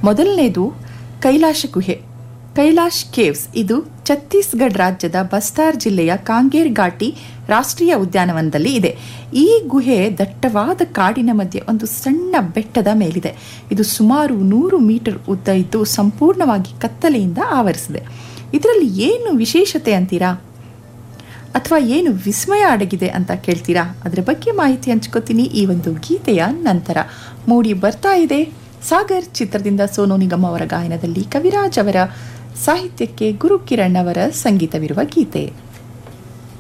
ಮೊದಲನೇದು ಕೈಲಾಶ ಗುಹೆ ಕೈಲಾಶ್ ಕೇವ್ಸ್ ಇದು ಛತ್ತೀಸ್ಗಢ ರಾಜ್ಯದ ಬಸ್ತಾರ್ ಜಿಲ್ಲೆಯ ಕಾಂಗೇರ್ ಘಾಟಿ ರಾಷ್ಟ್ರೀಯ ಉದ್ಯಾನವನದಲ್ಲಿ ಇದೆ ಈ ಗುಹೆ ದಟ್ಟವಾದ ಕಾಡಿನ ಮಧ್ಯೆ ಒಂದು ಸಣ್ಣ ಬೆಟ್ಟದ ಮೇಲಿದೆ ಇದು ಸುಮಾರು ನೂರು ಮೀಟರ್ ಉದ್ದ ಇದ್ದು ಸಂಪೂರ್ಣವಾಗಿ ಕತ್ತಲೆಯಿಂದ ಆವರಿಸಿದೆ ಇದರಲ್ಲಿ ಏನು ವಿಶೇಷತೆ ಅಂತೀರಾ ಅಥವಾ ಏನು ವಿಸ್ಮಯ ಅಡಗಿದೆ ಅಂತ ಕೇಳ್ತೀರಾ ಅದರ ಬಗ್ಗೆ ಮಾಹಿತಿ ಹಂಚ್ಕೋತೀನಿ ಈ ಒಂದು ಗೀತೆಯ ನಂತರ ಮೂಡಿ ಬರ್ತಾ ಇದೆ ಸಾಗರ್ ಚಿತ್ರದಿಂದ ಸೋನು ನಿಗಮ್ ಅವರ ಗಾಯನದಲ್ಲಿ ಕವಿರಾಜ್ ಅವರ ಸಾಹಿತ್ಯಕ್ಕೆ ಗುರು ಕಿರಣ್ ಅವರ ಸಂಗೀತವಿರುವ ಗೀತೆ